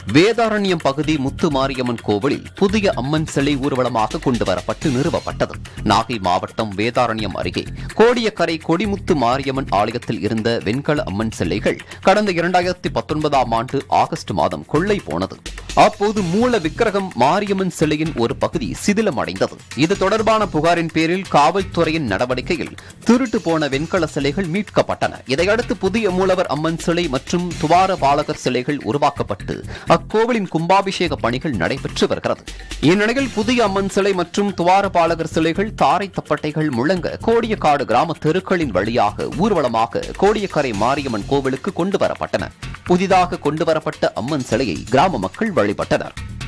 வேதாரண்யம் பகுதி முத்து மாரியம்மன் கோவிலில் புதிய அம்மன் சிலை ஊர்வலமாக கொண்டு வரப்பட்டு நிறுவப்பட்டது நாகை மாவட்டம் வேதாரண்யம் அருகே கோடியக்கரை கொடிமுத்து மாரியம்மன் ஆலயத்தில் இருந்த வெண்கல அம்மன் சிலைகள் கடந்த இரண்டாயிரத்தி பத்தொன்பதாம் ஆண்டு ஆகஸ்ட் மாதம் கொள்ளை போனது அப்போது மூல விக்கிரகம் மாரியம்மன் சிலையின் ஒரு பகுதி சிதிலமடைந்தது இது தொடர்பான புகாரின் பேரில் காவல்துறையின் நடவடிக்கையில் திருட்டு போன வெண்கல சிலைகள் மீட்கப்பட்டன இதையடுத்து புதிய மூலவர் அம்மன் சிலை மற்றும் துவார பாலகர் சிலைகள் உருவாக்கப்பட்டு அக்கோவிலின் கும்பாபிஷேக பணிகள் நடைபெற்று வருகிறது இந்நிலையில் புதிய அம்மன் சிலை மற்றும் துவார பாலகர் சிலைகள் தாரை தப்பட்டைகள் முழங்க கோடியக்காடு கிராம தெருக்களின் வழியாக ஊர்வலமாக கோடியக்கரை மாரியம்மன் கோவிலுக்கு கொண்டு வரப்பட்டன புதிதாக கொண்டு வரப்பட்ட அம்மன் சிலையை கிராம மக்கள் வழிபட்டனர்